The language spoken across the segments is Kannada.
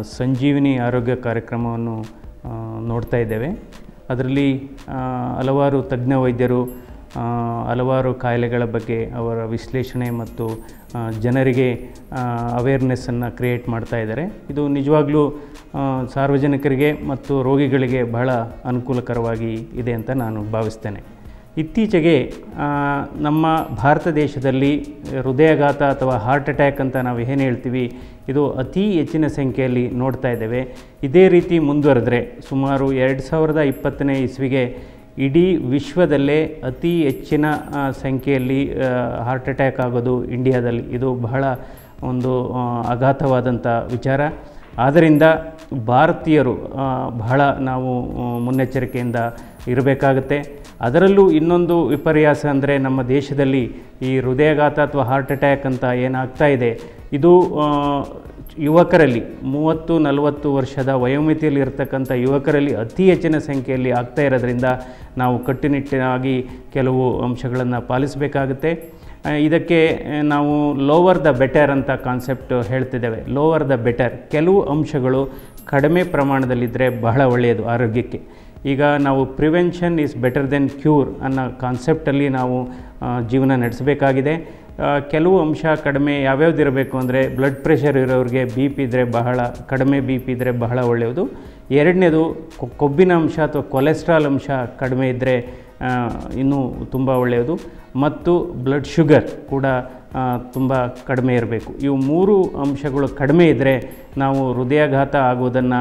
ಸಂಜೀವಿನಿ ಆರೋಗ್ಯ ಕಾರ್ಯಕ್ರಮವನ್ನು ಆ, ನೋಡ್ತಾ ಇದ್ದೇವೆ ಅದರಲ್ಲಿ ಆ, ಹಲವಾರು ತಜ್ಞ ವೈದ್ಯರು ಆ, ಹಲವಾರು ಕಾಯಿಲೆಗಳ ಬಗ್ಗೆ ಅವರ ವಿಶ್ಲೇಷಣೆ ಮತ್ತು ಆ, ಜನರಿಗೆ ಅವೇರ್ನೆಸ್ಸನ್ನು ಕ್ರಿಯೇಟ್ ಮಾಡ್ತಾ ಇದ್ದಾರೆ ಇದು ನಿಜವಾಗ್ಲೂ ಆ, ಸಾರ್ವಜನಿಕರಿಗೆ ಮತ್ತು ರೋಗಿಗಳಿಗೆ ಬಹಳ ಅನುಕೂಲಕರವಾಗಿ ಇದೆ ಅಂತ ನಾನು ಭಾವಿಸ್ತೇನೆ ಇತ್ತೀಚೆಗೆ ಆ, ನಮ್ಮ ಭಾರತ ದೇಶದಲ್ಲಿ ಹೃದಯಾಘಾತ ಅಥವಾ ಹಾರ್ಟ್ ಅಟ್ಯಾಕ್ ಅಂತ ನಾವು ಏನು ಹೇಳ್ತೀವಿ ಇದು ಅತಿ ಹೆಚ್ಚಿನ ಸಂಖ್ಯೆಯಲ್ಲಿ ನೋಡ್ತಾ ಇದ್ದೇವೆ ಇದೇ ರೀತಿ ಮುಂದುವರೆದ್ರೆ ಸುಮಾರು ಎರಡು ಸಾವಿರದ ಇಪ್ಪತ್ತನೇ ಇಸ್ವಿಗೆ ಇಡೀ ವಿಶ್ವದಲ್ಲೇ ಅತಿ ಹೆಚ್ಚಿನ ಆ, ಸಂಖ್ಯೆಯಲ್ಲಿ ಹಾರ್ಟ್ ಅಟ್ಯಾಕ್ ಆಗೋದು ಇಂಡಿಯಾದಲ್ಲಿ ಇದು ಬಹಳ ಒಂದು ಆ, ಆಘಾತವಾದಂಥ ವಿಚಾರ ಆದ್ದರಿಂದ ಭಾರತೀಯರು ಆ, ಬಹಳ ನಾವು ಆ, ಮುನ್ನೆಚ್ಚರಿಕೆಯಿಂದ ಇರಬೇಕಾಗುತ್ತೆ ಅದರಲ್ಲೂ ಇನ್ನೊಂದು ವಿಪರ್ಯಾಸ ಅಂದರೆ ನಮ್ಮ ದೇಶದಲ್ಲಿ ಈ ಹೃದಯಾಘಾತ ಅಥವಾ ಹಾರ್ಟ್ ಅಟ್ಯಾಕ್ ಅಂತ ಏನಾಗ್ತಾ ಇದೆ ಇದು ಆ, ಯುವಕರಲ್ಲಿ ಮೂವತ್ತು ನಲವತ್ತು ವರ್ಷದ ವಯೋಮಿತಿಯಲ್ಲಿ ಇರತಕ್ಕಂಥ ಯುವಕರಲ್ಲಿ ಅತಿ ಹೆಚ್ಚಿನ ಸಂಖ್ಯೆಯಲ್ಲಿ ಆಗ್ತಾ ಇರೋದ್ರಿಂದ ನಾವು ಕಟ್ಟುನಿಟ್ಟಾಗಿ ಕೆಲವು ಅಂಶಗಳನ್ನು ಪಾಲಿಸಬೇಕಾಗುತ್ತೆ ಆ, ಇದಕ್ಕೆ ಆ, ನಾವು ಲೋವರ್ ದ ಬೆಟರ್ ಅಂತ ಕಾನ್ಸೆಪ್ಟ್ ಹೇಳ್ತಿದ್ದೇವೆ ಲೋವರ್ ದ ಬೆಟರ್ ಕೆಲವು ಅಂಶಗಳು ಕಡಿಮೆ ಪ್ರಮಾಣದಲ್ಲಿದ್ದರೆ ಬಹಳ ಒಳ್ಳೆಯದು ಆರೋಗ್ಯಕ್ಕೆ ಈಗ ನಾವು prevention is better than cure ಅನ್ನೋ ಕಾನ್ಸೆಪ್ಟಲ್ಲಿ ನಾವು ಆ, ಜೀವನ ನಡೆಸಬೇಕಾಗಿದೆ ಆ, ಕೆಲವು ಅಂಶ ಕಡಿಮೆ ಯಾವ್ಯಾವ್ದು ಇರಬೇಕು ಅಂದರೆ ಬ್ಲಡ್ ಪ್ರೆಷರ್ ಇರೋರಿಗೆ ಬಿ ಪಿ ಇದ್ದರೆ ಬಹಳ ಕಡಿಮೆ ಬಿ ಪಿ ಇದ್ದರೆ ಬಹಳ ಒಳ್ಳೆಯದು ಎರಡನೇದು ಕೊ- ಕೊಬ್ಬಿನ ಅಂಶ ಅಥವಾ ಕೊಲೆಸ್ಟ್ರಾಲ್ ಅಂಶ ಕಡಿಮೆ ಇದ್ದರೆ ಇನ್ನೂ ತುಂಬ ಒಳ್ಳೆಯದು ಮತ್ತು ಬ್ಲಡ್ ಶುಗರ್ ಕೂಡ ತುಂಬ ಕಡಿಮೆ ಇರಬೇಕು ಇವು ಮೂರು ಅಂಶಗಳು ಕಡಿಮೆ ಇದ್ದರೆ ನಾವು ಹೃದಯಾಘಾತ ಆಗುವುದನ್ನು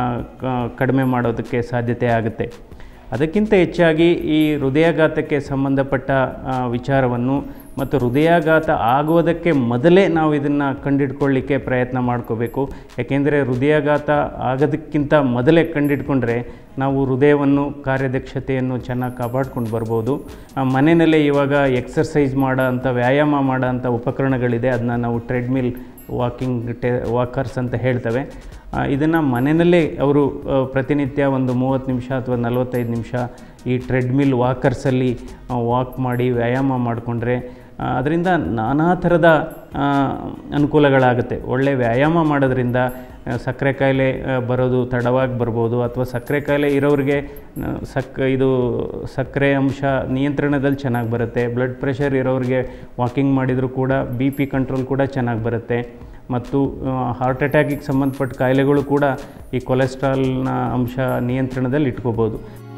ಕಡಿಮೆ ಮಾಡೋದಕ್ಕೆ ಸಾಧ್ಯತೆ ಆಗುತ್ತೆ ಅದಕ್ಕಿಂತ ಹೆಚ್ಚಾಗಿ ಈ ಹೃದಯಾಘಾತಕ್ಕೆ ಸಂಬಂಧಪಟ್ಟ ಆ, ವಿಚಾರವನ್ನು ಮತ್ತು ಹೃದಯಾಘಾತ ಆಗುವುದಕ್ಕೆ ಮೊದಲೇ ನಾವು ಇದನ್ನು ಕಂಡಿಡ್ಕೊಳ್ಳಿಕ್ಕೆ ಪ್ರಯತ್ನ ಮಾಡ್ಕೋಬೇಕು ಯಾಕೆಂದರೆ ಹೃದಯಾಘಾತ ಆಗೋದಕ್ಕಿಂತ ಮೊದಲೇ ಕಂಡಿಡ್ಕೊಂಡ್ರೆ ನಾವು ಹೃದಯವನ್ನು ಕಾರ್ಯದಕ್ಷತೆಯನ್ನು ಚೆನ್ನಾಗಿ ಕಾಪಾಡ್ಕೊಂಡು ಬರ್ಬೋದು ಆ, ಮನೆಯಲ್ಲೇ ಇವಾಗ ಎಕ್ಸರ್ಸೈಸ್ ಮಾಡೋ ಅಂಥ ವ್ಯಾಯಾಮ ಮಾಡೋ ಅಂಥ ಉಪಕರಣಗಳಿದೆ ಅದನ್ನ ನಾವು ಟ್ರೆಡ್ಮಿಲ್ ವಾಕಿಂಗ್ ಟೆ ವಾಕರ್ಸ್ ಅಂತ ಹೇಳ್ತೇವೆ ಇದನ್ನು ಮನೆಯಲ್ಲೇ ಅವರು ಆ, ಪ್ರತಿನಿತ್ಯ ಒಂದು ಮೂವತ್ತು ನಿಮಿಷ ಅಥವಾ ನಲವತ್ತೈದು ನಿಮಿಷ ಈ ಟ್ರೆಡ್ಮಿಲ್ ವಾಕರ್ಸಲ್ಲಿ ವಾಕ್ ಮಾಡಿ ವ್ಯಾಯಾಮ ಮಾಡಿಕೊಂಡ್ರೆ ಅದರಿಂದ ನಾನಾ ಥರದ ಆ, ಅನುಕೂಲಗಳಾಗುತ್ತೆ ಒಳ್ಳೆ ವ್ಯಾಯಾಮ ಮಾಡೋದ್ರಿಂದ ಆ, ಸಕ್ಕರೆ ಕಾಯಿಲೆ ಆ, ಬರೋದು ತಡವಾಗಿ ಬರ್ಬೋದು ಅಥವಾ ಸಕ್ಕರೆ ಕಾಯಿಲೆ ಇರೋರಿಗೆ ಆ, ಸಕ್ ಇದು ಸಕ್ಕರೆ ಅಂಶ ನಿಯಂತ್ರಣದಲ್ಲಿ ಚೆನ್ನಾಗಿ ಬರುತ್ತೆ ಬ್ಲಡ್ ಪ್ರೆಷರ್ ಇರೋರಿಗೆ ವಾಕಿಂಗ್ ಮಾಡಿದರೂ ಕೂಡ ಬಿ ಪಿ ಕಂಟ್ರೋಲ್ ಕೂಡ ಚೆನ್ನಾಗಿ ಬರುತ್ತೆ ಮತ್ತು ಹಾರ್ಟ್ ಅಟ್ಯಾಕಿಗೆ ಸಂಬಂಧಪಟ್ಟ ಕಾಯಿಲೆಗಳು ಕೂಡ ಈ ಕೊಲೆಸ್ಟ್ರಾಲ್ನ ಅಂಶ ನಿಯಂತ್ರಣದಲ್ಲಿ ಇಟ್ಕೋಬೋದು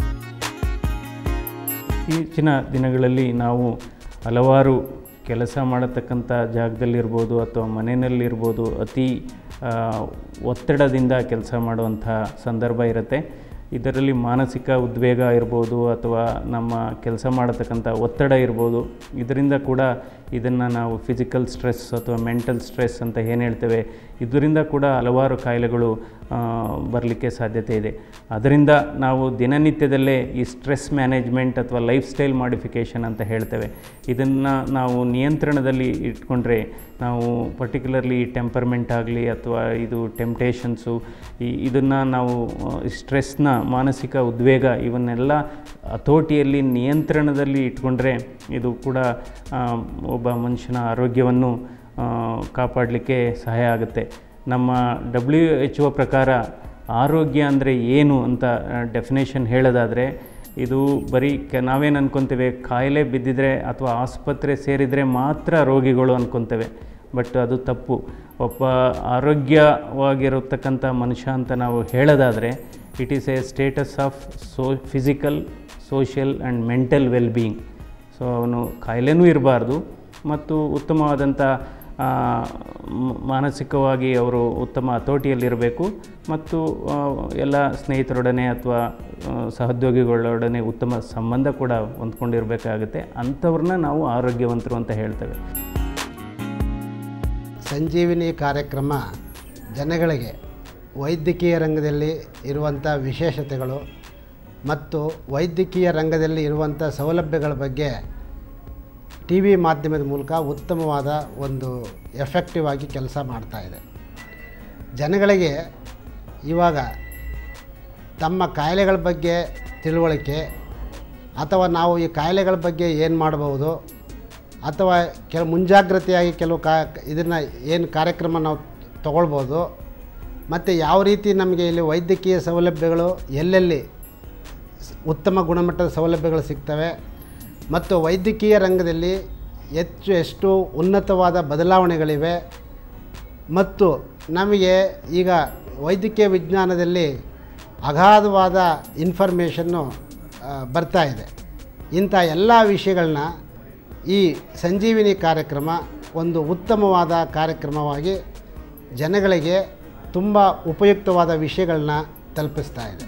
ಇತ್ತೀಚಿನ ದಿನಗಳಲ್ಲಿ ನಾವು ಹಲವಾರು ಕೆಲಸ ಮಾಡತಕ್ಕಂಥ ಜಾಗದಲ್ಲಿರ್ಬೋದು ಅಥವಾ ಮನೆಯಲ್ಲಿರ್ಬೋದು ಅತಿ ಆ, ಒತ್ತಡದಿಂದ ಕೆಲಸ ಮಾಡುವಂಥ ಸಂದರ್ಭ ಇರುತ್ತೆ ಇದರಲ್ಲಿ ಮಾನಸಿಕ ಉದ್ವೇಗ ಇರ್ಬೋದು ಅಥವಾ ನಮ್ಮ ಕೆಲಸ ಮಾಡತಕ್ಕಂಥ ಒತ್ತಡ ಇರ್ಬೋದು ಇದರಿಂದ ಕೂಡ ಇದನ್ನು ನಾವು ಫಿಸಿಕಲ್ ಸ್ಟ್ರೆಸ್ ಅಥವಾ ಮೆಂಟಲ್ ಸ್ಟ್ರೆಸ್ ಅಂತ ಏನು ಹೇಳ್ತೇವೆ ಇದರಿಂದ ಕೂಡ ಹಲವಾರು ಕಾಯಿಲೆಗಳು ಬರಲಿಕ್ಕೆ ಸಾಧ್ಯತೆ ಇದೆ ಅದರಿಂದ ನಾವು ದಿನನಿತ್ಯದಲ್ಲೇ ಈ ಸ್ಟ್ರೆಸ್ ಮ್ಯಾನೇಜ್ಮೆಂಟ್ ಅಥವಾ ಲೈಫ್ ಸ್ಟೈಲ್ ಮಾಡಿಫಿಕೇಷನ್ ಅಂತ ಹೇಳ್ತೇವೆ ಇದನ್ನು ನಾವು ನಿಯಂತ್ರಣದಲ್ಲಿ ಇಟ್ಕೊಂಡ್ರೆ ನಾವು ಪರ್ಟಿಕ್ಯುಲರ್ಲಿ ಟೆಂಪರ್ಮೆಂಟ್ ಆಗಲಿ ಅಥವಾ ಇದು ಟೆಂಪ್ಟೇಷನ್ಸು ಈ ಇದನ್ನು ನಾವು ಸ್ಟ್ರೆಸ್ನ ಮಾನಸಿಕ ಉದ್ವೇಗ ಇವನ್ನೆಲ್ಲ ಹತೋಟಿಯಲ್ಲಿ ನಿಯಂತ್ರಣದಲ್ಲಿ ಇಟ್ಕೊಂಡ್ರೆ ಇದು ಕೂಡ ಆ, ಒಬ್ಬ ಮನುಷ್ಯನ ಆರೋಗ್ಯವನ್ನು ಆ, ಕಾಪಾಡಲಿಕ್ಕೆ ಸಹಾಯ ಆಗುತ್ತೆ ನಮ್ಮ ಡಬ್ಲ್ಯೂ ಎಚ್ ಒ ಪ್ರಕಾರ ಆರೋಗ್ಯ ಅಂದರೆ ಏನು ಅಂತ ಡೆಫಿನೇಷನ್ ಹೇಳೋದಾದರೆ ಇದು ಬರೀ ಕೆ ನಾವೇನು ಅನ್ಕೊತೇವೆ ಕಾಯಿಲೆ ಬಿದ್ದಿದ್ರೆ ಅಥವಾ ಆಸ್ಪತ್ರೆ ಸೇರಿದರೆ ಮಾತ್ರ ರೋಗಿಗಳು ಅನ್ಕೊತೇವೆ ಬಟ್ ಅದು ತಪ್ಪು ಒಬ್ಬ ಆರೋಗ್ಯವಾಗಿರತಕ್ಕಂಥ ಮನುಷ್ಯ ಅಂತ ನಾವು ಹೇಳೋದಾದರೆ it is a status of so physical social and mental well being so ಅವನು ಕಾಯಿಲೆನೂ ಇರಬಾರ್ದು ಮತ್ತು ಉತ್ತಮವಾದಂಥ ಆ, ಮ- ಮಾನಸಿಕವಾಗಿ ಅವರು ಉತ್ತಮ ಹತೋಟಿಯಲ್ಲಿರಬೇಕು ಮತ್ತು ಆ, ಎಲ್ಲ ಸ್ನೇಹಿತರೊಡನೆ ಅಥವಾ ಆ, ಸಹೋದ್ಯೋಗಿಗಳೊಡನೆ ಉತ್ತಮ ಸಂಬಂಧ ಕೂಡ ಹೊಂದ್ಕೊಂಡಿರಬೇಕಾಗುತ್ತೆ ಅಂಥವ್ರನ್ನ ನಾವು ಆರೋಗ್ಯವಂತರು ಅಂತ ಹೇಳ್ತೇವೆ ಸಂಜೀವಿನಿ ಕಾರ್ಯಕ್ರಮ ಜನಗಳಿಗೆ ವೈದ್ಯಕೀಯ ರಂಗದಲ್ಲಿ ಇರುವಂಥ ವಿಶೇಷತೆಗಳು ಮತ್ತು ವೈದ್ಯಕೀಯ ರಂಗದಲ್ಲಿ ಇರುವಂಥ ಸೌಲಭ್ಯಗಳ ಬಗ್ಗೆ ಟಿ ವಿ ಮಾಧ್ಯಮದ ಮೂಲಕ ಉತ್ತಮವಾದ ಒಂದು ಎಫೆಕ್ಟಿವ್ ಆಗಿ ಕೆಲಸ ಮಾಡ್ತಾ ಇದೆ ಜನಗಳಿಗೆ ಇವಾಗ ತಮ್ಮ ಕಾಯಿಲೆಗಳ ಬಗ್ಗೆ ತಿಳುವಳಿಕೆ ಅಥವಾ ನಾವು ಈ ಕಾಯಿಲೆಗಳ ಬಗ್ಗೆ ಏನು ಮಾಡಬಹುದು ಅಥವಾ ಕೆಲ ಮುಂಜಾಗ್ರತೆಯಾಗಿ ಕೆಲವು ಕಾ ಇದನ್ನು ಏನು ಕಾರ್ಯಕ್ರಮ ನಾವು ತಗೊಳ್ಬೋದು ಮತ್ತು ಯಾವ ರೀತಿ ನಮಗೆ ಇಲ್ಲಿ ವೈದ್ಯಕೀಯ ಸೌಲಭ್ಯಗಳು ಎಲ್ಲೆಲ್ಲಿ ಸ್- ಉತ್ತಮ ಗುಣಮಟ್ಟದ ಸೌಲಭ್ಯಗಳು ಸಿಗ್ತವೆ ಮತ್ತು ವೈದ್ಯಕೀಯ ರಂಗದಲ್ಲಿ ಹೆಚ್ಚು ಎಷ್ಟು ಉನ್ನತವಾದ ಬದಲಾವಣೆಗಳಿವೆ ಮತ್ತು ನಮಗೆ ಈಗ ವೈದ್ಯಕೀಯ ವಿಜ್ಞಾನದಲ್ಲಿ ಅಗಾಧವಾದ ಇನ್ಫಾರ್ಮೇಷನ್ನು ಆ, ಬರ್ತಾ ಇದೆ ಇಂಥ ಎಲ್ಲ ವಿಷಯಗಳನ್ನ ಈ ಸಂಜೀವಿನಿ ಕಾರ್ಯಕ್ರಮ ಒಂದು ಉತ್ತಮವಾದ ಕಾರ್ಯಕ್ರಮವಾಗಿ ಜನಗಳಿಗೆ ತುಂಬ ಉಪಯುಕ್ತವಾದ ವಿಷಯಗಳನ್ನ ತಲುಪಿಸ್ತಾ ಇದೆ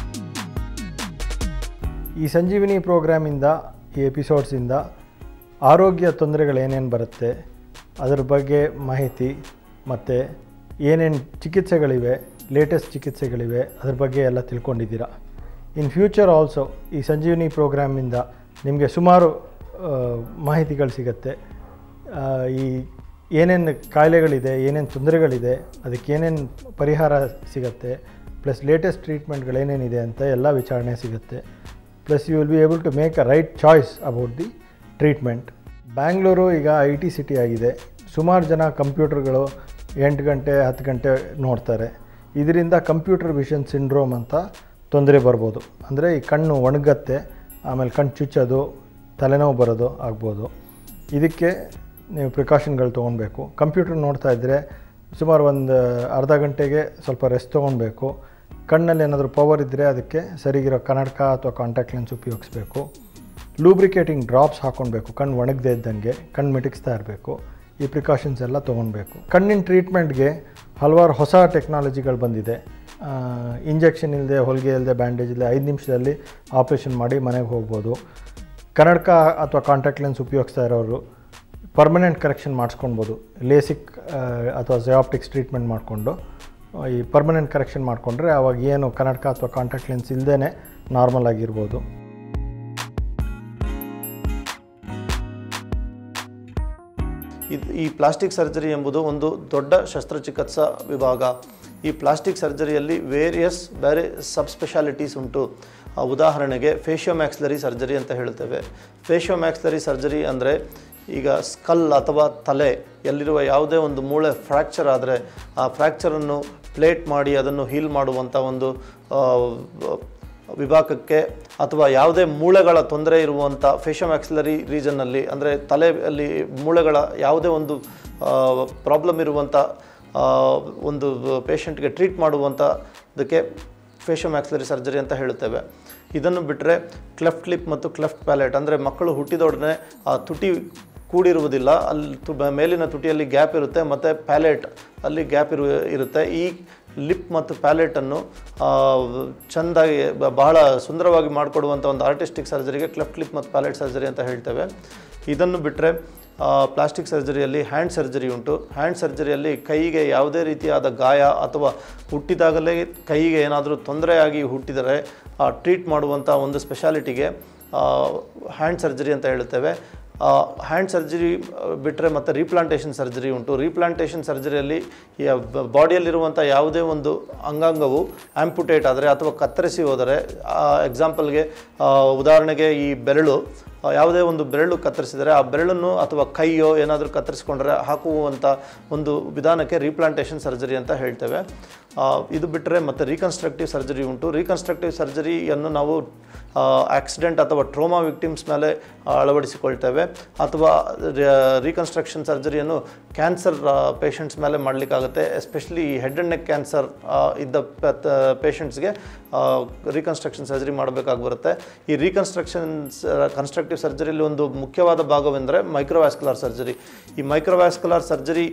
ಈ ಸಂಜೀವಿನಿ ಪ್ರೋಗ್ರಾಮಿಂದ ಈ ಎಪಿಸೋಡ್ಸಿಂದ ಆರೋಗ್ಯ ತೊಂದರೆಗಳೇನೇನು ಬರುತ್ತೆ ಅದರ ಬಗ್ಗೆ ಮಾಹಿತಿ ಮತ್ತು ಏನೇನು ಚಿಕಿತ್ಸೆಗಳಿವೆ ಲೇಟೆಸ್ಟ್ ಚಿಕಿತ್ಸೆಗಳಿವೆ ಅದ್ರ ಬಗ್ಗೆ ಎಲ್ಲ ತಿಳ್ಕೊಂಡಿದ್ದೀರಾ ಇನ್ ಫ್ಯೂಚರ್ ಆಲ್ಸೋ ಈ ಸಂಜೀವಿನಿ ಪ್ರೋಗ್ರಾಮಿಂದ ನಿಮಗೆ ಸುಮಾರು ಆ, ಮಾಹಿತಿಗಳು ಸಿಗುತ್ತೆ ಆ, ಈ ಏನೇನು ಕಾಯಿಲೆಗಳಿದೆ ಏನೇನು ತೊಂದರೆಗಳಿದೆ ಅದಕ್ಕೆ ಏನೇನು ಪರಿಹಾರ ಸಿಗುತ್ತೆ ಪ್ಲಸ್ ಲೇಟೆಸ್ಟ್ ಟ್ರೀಟ್ಮೆಂಟ್ಗಳೇನೇನಿದೆ ಅಂತ ಎಲ್ಲ ವಿಚಾರಣೆ ಸಿಗುತ್ತೆ plus you will be able to make a right choice about the treatment Bangalore ಈಗ ಐ ಟಿ ಸಿಟಿ ಆಗಿದೆ ಸುಮಾರು ಜನ ಕಂಪ್ಯೂಟರ್ಗಳು ಎಂಟು ಗಂಟೆ ಹತ್ತು ಗಂಟೆ ನೋಡ್ತಾರೆ ಇದರಿಂದ ಕಂಪ್ಯೂಟರ್ ವಿಷನ್ ಸಿಂಡ್ರೋಮ್ ಅಂತ ತೊಂದರೆ ಬರ್ಬೋದು ಅಂದರೆ ಈ ಕಣ್ಣು ಒಣಗತ್ತೆ ಆಮೇಲೆ ಕಣ್ಣು ಚುಚ್ಚೋದು ತಲೆನೋವು ಬರೋದು ಆಗ್ಬೋದು ಇದಕ್ಕೆ ನೀವು ಪ್ರಿಕಾಷನ್ಗಳು ತೊಗೊಳ್ಬೇಕು ಕಂಪ್ಯೂಟರ್ ನೋಡ್ತಾ ಇದ್ದರೆ ಸುಮಾರು ಒಂದು ಅರ್ಧ ಗಂಟೆಗೆ ಸ್ವಲ್ಪ ರೆಸ್ಟ್ ತೊಗೊಳ್ಬೇಕು ಕಣ್ಣಲ್ಲಿ ಏನಾದರೂ ಪವರ್ ಇದ್ದರೆ ಅದಕ್ಕೆ ಸರಿಗಿರೋ ಕನ್ನಡಕ ಅಥವಾ ಕಾಂಟ್ಯಾಕ್ಟ್ ಲೆನ್ಸ್ ಉಪಯೋಗಿಸ್ಬೇಕು ಲೂಬ್ರಿಕೇಟಿಂಗ್ ಡ್ರಾಪ್ಸ್ ಹಾಕ್ಕೊಳ್ಬೇಕು ಕಣ್ಣು ಒಣಗದೇ ಇದ್ದಂಗೆ ಕಣ್ಣು ಮಿಟಕ್ಸ್ತಾ ಇರಬೇಕು ಈ ಪ್ರಿಕಾಷನ್ಸ್ ಎಲ್ಲ ತೊಗೊಳ್ಬೇಕು ಕಣ್ಣಿನ ಟ್ರೀಟ್ಮೆಂಟ್ಗೆ ಹಲವಾರು ಹೊಸ ಟೆಕ್ನಾಲಜಿಗಳು ಬಂದಿದೆ ಇಂಜೆಕ್ಷನ್ ಇಲ್ಲದೆ ಹೊಲಿಗೆ ಇಲ್ಲದೆ ಬ್ಯಾಂಡೇಜ್ ಇಲ್ಲದೆ ಐದು ನಿಮಿಷದಲ್ಲಿ ಆಪ್ರೇಷನ್ ಮಾಡಿ ಮನೆಗೆ ಹೋಗ್ಬೋದು ಕನ್ನಡಕ ಅಥವಾ ಕಾಂಟ್ಯಾಕ್ಟ್ ಲೆನ್ಸ್ ಉಪಯೋಗಿಸ್ತಾ ಇರೋರು ಪರ್ಮನೆಂಟ್ ಕರೆಕ್ಷನ್ ಮಾಡಿಸ್ಕೊಳ್ಬೋದು ಲೇಸಿಕ್ ಅಥವಾ ಜಯಾಪ್ಟಿಕ್ಸ್ ಟ್ರೀಟ್ಮೆಂಟ್ ಮಾಡಿಕೊಂಡು ಈ ಪರ್ಮನೆಂಟ್ ಕರೆಕ್ಷನ್ ಮಾಡಿಕೊಂಡ್ರೆ ಅವಾಗ ಏನು ಕನ್ನಡಕ ಅಥವಾ ಕಾಂಟ್ಯಾಕ್ಟ್ ಲೆನ್ಸ್ ಇಲ್ಲದೇ ನಾರ್ಮಲ್ ಆಗಿರ್ಬೋದು ಇದು ಈ ಪ್ಲಾಸ್ಟಿಕ್ ಸರ್ಜರಿ ಎಂಬುದು ಒಂದು ದೊಡ್ಡ ಶಸ್ತ್ರಚಿಕಿತ್ಸಾ ವಿಭಾಗ ಈ ಪ್ಲಾಸ್ಟಿಕ್ ಸರ್ಜರಿಯಲ್ಲಿ ವೇರಿಯಸ್ ಬೇರೆ ಸಬ್ ಸ್ಪೆಷಾಲಿಟೀಸ್ ಉಂಟು ಆ, ಉದಾಹರಣೆಗೆ ಫೇಶಿಯೋಮ್ಯಾಕ್ಸ್ಲರಿ ಸರ್ಜರಿ ಅಂತ ಹೇಳ್ತೇವೆ ಫೇಶಿಯೋಮ್ಯಾಕ್ಸ್ಲರಿ ಸರ್ಜರಿ ಅಂದರೆ ಈಗ ಸ್ಕಲ್ ಅಥವಾ ತಲೆ ಎಲ್ಲಿರುವ ಯಾವುದೇ ಒಂದು ಮೂಳೆ ಫ್ರ್ಯಾಕ್ಚರ್ ಆದರೆ ಆ ಫ್ರ್ಯಾಕ್ಚರನ್ನು ಪ್ಲೇಟ್ ಮಾಡಿ ಅದನ್ನು ಹೀಲ್ ಮಾಡುವಂಥ ಒಂದು ಆ, ವಿಭಾಗಕ್ಕೆ ಅಥವಾ ಯಾವುದೇ ಮೂಳೆಗಳ ತೊಂದರೆ ಇರುವಂಥ ಫೇಶಮ್ಯಾಕ್ಸಿಲರಿ ರೀಜನ್ನಲ್ಲಿ ಅಂದರೆ ತಲೆಯಲ್ಲಿ ಮೂಳೆಗಳ ಯಾವುದೇ ಒಂದು ಪ್ರಾಬ್ಲಮ್ ಇರುವಂಥ ಆ, ಒಂದು ಪೇಷಂಟ್ಗೆ ಟ್ರೀಟ್ ಮಾಡುವಂಥದಕ್ಕೆ ಫೇಶಮ್ಯಾಕ್ಸಿಲರಿ ಸರ್ಜರಿ ಅಂತ ಹೇಳುತ್ತೇವೆ ಇದನ್ನು ಬಿಟ್ಟರೆ ಕ್ಲೆಫ್ಟ್ ಲಿಪ್ ಮತ್ತು ಕ್ಲೆಫ್ಟ್ ಪ್ಯಾಲೆಟ್ ಅಂದರೆ ಮಕ್ಕಳು ಹುಟ್ಟಿದೊಡನೆ ಆ ತುಟಿ ಕೂಡಿರುವುದಿಲ್ಲ ಅಲ್ಲಿ ತು ಮೇಲಿನ ತುಟಿಯಲ್ಲಿ ಗ್ಯಾಪ್ ಇರುತ್ತೆ ಮತ್ತು ಪ್ಯಾಲೆಟ್ ಅಲ್ಲಿ ಗ್ಯಾಪ್ ಇರು ಇರುತ್ತೆ ಈ ಲಿಪ್ ಮತ್ತು ಪ್ಯಾಲೆಟನ್ನು ಚೆಂದಾಗಿ ಬ- ಬಹಳ ಸುಂದರವಾಗಿ ಮಾಡಿಕೊಡುವಂಥ ಒಂದು ಆರ್ಟಿಸ್ಟಿಕ್ ಸರ್ಜರಿಗೆ ಕ್ಲೆಫ್ಟ್ ಲಿಪ್ ಮತ್ತು ಪ್ಯಾಲೆಟ್ ಸರ್ಜರಿ ಅಂತ ಹೇಳ್ತೇವೆ ಇದನ್ನು ಬಿಟ್ಟರೆ ಪ್ಲಾಸ್ಟಿಕ್ ಸರ್ಜರಿಯಲ್ಲಿ ಹ್ಯಾಂಡ್ ಸರ್ಜರಿ ಉಂಟು ಹ್ಯಾಂಡ್ ಸರ್ಜರಿಯಲ್ಲಿ ಕೈಗೆ ಯಾವುದೇ ರೀತಿಯಾದ ಗಾಯ ಅಥವಾ ಹುಟ್ಟಿದಾಗಲೇ ಕೈಗೆ ಏನಾದರೂ ತೊಂದರೆಯಾಗಿ ಹುಟ್ಟಿದರೆ ಟ್ರೀಟ್ ಮಾಡುವಂಥ ಒಂದು ಸ್ಪೆಷಾಲಿಟಿಗೆ ಹ್ಯಾಂಡ್ ಸರ್ಜರಿ ಅಂತ ಹೇಳುತ್ತೇವೆ ಹ್ಯಾಂಡ್ ಸರ್ಜರಿ ಬಿಟ್ಟರೆ ಮತ್ತು ರೀಪ್ಲಾಂಟೇಷನ್ ಸರ್ಜರಿ ಉಂಟು ರೀಪ್ಲಾಂಟೇಷನ್ ಸರ್ಜರಿಯಲ್ಲಿ ಬಾಡಿಯಲ್ಲಿರುವಂಥ ಯಾವುದೇ ಒಂದು ಅಂಗಾಂಗವು ಆಂಪುಟೇಟ್ ಆದರೆ ಅಥವಾ ಕತ್ತರಿಸಿ ಹೋದರೆ ಎಕ್ಸಾಂಪಲ್ಗೆ ಉದಾಹರಣೆಗೆ ಈ ಬೆರಳು ಆ, ಯಾವುದೇ ಒಂದು ಬೆರಳು ಕತ್ತರಿಸಿದರೆ ಆ ಬೆರಳನ್ನು ಅಥವಾ ಕೈಯೋ ಏನಾದರೂ ಕತ್ತರಿಸಿಕೊಂಡ್ರೆ ಹಾಕುವಂಥ ಒಂದು ವಿಧಾನಕ್ಕೆ ರೀಪ್ಲಾಂಟೇಷನ್ ಸರ್ಜರಿ ಅಂತ ಹೇಳ್ತೇವೆ ಆ, ಇದು ಬಿಟ್ಟರೆ ಮತ್ತು ರೀಕನ್ಸ್ಟ್ರಕ್ಟಿವ್ ಸರ್ಜರಿ ಉಂಟು ರೀಕನ್ಸ್ಟ್ರಕ್ಟಿವ್ ಸರ್ಜರಿಯನ್ನು ನಾವು ಆಕ್ಸಿಡೆಂಟ್ ಅಥವಾ ಟ್ರೋಮಾ ವಿಕ್ಟಿಮ್ಸ್ ಮೇಲೆ ಅಳವಡಿಸಿಕೊಳ್ತೇವೆ ಅಥವಾ ರೀಕನ್ಸ್ಟ್ರಕ್ಷನ್ ಸರ್ಜರಿಯನ್ನು ಕ್ಯಾನ್ಸರ್ ಪೇಷಂಟ್ಸ್ ಮೇಲೆ ಮಾಡಲಿಕ್ಕಾಗುತ್ತೆ especially head and neck cancer ಇದ್ದ ಪೇಷಂಟ್ಸ್ಗೆ ರೀಕನ್ಸ್ಟ್ರಕ್ಷನ್ ಸರ್ಜರಿ ಮಾಡಬೇಕಾಗಿ ಬರುತ್ತೆ ಈ ರೀಕನ್ಸ್ಟ್ರಕ್ಷನ್ ಕನ್ಸ್ಟ್ರಕ್ಟಿವ್ ಸರ್ಜರಿಯಲ್ಲಿ ಒಂದು ಮುಖ್ಯವಾದ ಭಾಗವೆಂದರೆ ಮೈಕ್ರೋವ್ಯಾಸ್ಕುಲರ್ ಸರ್ಜರಿ ಈ ಮೈಕ್ರೋವ್ಯಾಸ್ಕುಲರ್ ಸರ್ಜರಿ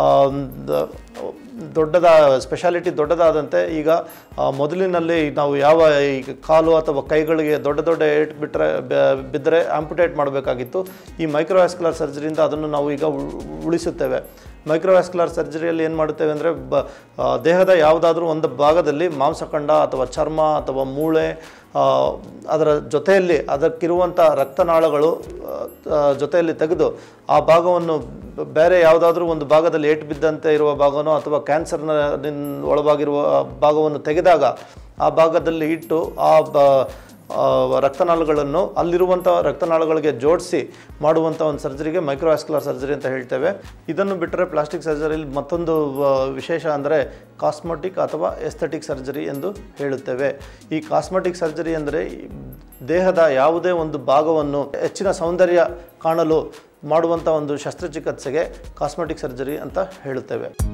ದೊಡ್ಡದ ಸ್ಪೆಷಾಲಿಟಿ ದೊಡ್ಡದಾದಂತೆ ಈಗ ಆ, ಮೊದಲಿನಲ್ಲಿ ನಾವು ಯಾವ ಈ ಕಾಲು ಅಥವಾ ಕೈಗಳಿಗೆ ದೊಡ್ಡ ದೊಡ್ಡ ಏಟ್ ಬಿಟ್ಟರೆ ಬಿದ್ದರೆ ಆಂಪುಟೇಟ್ ಮಾಡಬೇಕಾಗಿತ್ತು ಈ ಮೈಕ್ರೋವ್ಯಾಸ್ಕುಲರ್ ಸರ್ಜರಿಯಿಂದ ಅದನ್ನು ನಾವು ಈಗ ಉ- ಉಳಿಸುತ್ತೇವೆ ಮೈಕ್ರೋವ್ಯಾಸ್ಕುಲರ್ ಸರ್ಜರಿಯಲ್ಲಿ ಏನು ಮಾಡುತ್ತೇವೆ ಅಂದರೆ ಬ ಆ, ದೇಹದ ಯಾವುದಾದ್ರೂ ಒಂದು ಭಾಗದಲ್ಲಿ ಮಾಂಸಖಂಡ ಅಥವಾ ಚರ್ಮ ಅಥವಾ ಮೂಳೆ ಆ, ಅದರ ಜೊತೆಯಲ್ಲಿ ಅದಕ್ಕಿರುವಂಥ ರಕ್ತನಾಳಗಳು ಆ, ಆ, ಜೊತೆಯಲ್ಲಿ ತೆಗೆದು ಆ ಭಾಗವನ್ನು ಬ- ಬೇರೆ ಯಾವುದಾದ್ರೂ ಒಂದು ಭಾಗದಲ್ಲಿ ಏಟು ಬಿದ್ದಂತೆ ಇರುವ ಭಾಗನೋ ಅಥವಾ ಕ್ಯಾನ್ಸರ್ನ ನಿನ್- ಒಳವಾಗಿರುವ ಭಾಗವನ್ನು ತೆಗೆದಾಗ ಆ ಭಾಗದಲ್ಲಿ ಇಟ್ಟು ಆ ಬ ಆ, ರಕ್ತನಾಳಗಳನ್ನು ಅಲ್ಲಿರುವಂಥ ರಕ್ತನಾಳಗಳಿಗೆ ಜೋಡಿಸಿ ಮಾಡುವಂಥ ಒಂದು ಸರ್ಜರಿಗೆ ಮೈಕ್ರೋವ್ಯಾಸ್ಕುಲರ್ ಸರ್ಜರಿ ಅಂತ ಹೇಳ್ತೇವೆ ಇದನ್ನು ಬಿಟ್ಟರೆ ಪ್ಲಾಸ್ಟಿಕ್ ಸರ್ಜರಿಲಿ ಮತ್ತೊಂದು ಆ, ವಿಶೇಷ ಅಂದರೆ ಕಾಸ್ಮೆಟಿಕ್ ಅಥವಾ ಎಸ್ಥೆಟಿಕ್ ಸರ್ಜರಿ ಎಂದು ಹೇಳುತ್ತೇವೆ ಈ ಕಾಸ್ಮೆಟಿಕ್ ಸರ್ಜರಿ ಅಂದರೆ ದೇಹದ ಯಾವುದೇ ಒಂದು ಭಾಗವನ್ನು ಹೆಚ್ಚಿನ ಸೌಂದರ್ಯ ಕಾಣಲು ಮಾಡುವಂಥ ಒಂದು ಶಸ್ತ್ರಚಿಕಿತ್ಸೆಗೆ ಕಾಸ್ಮೆಟಿಕ್ ಸರ್ಜರಿ ಅಂತ ಹೇಳುತ್ತೇವೆ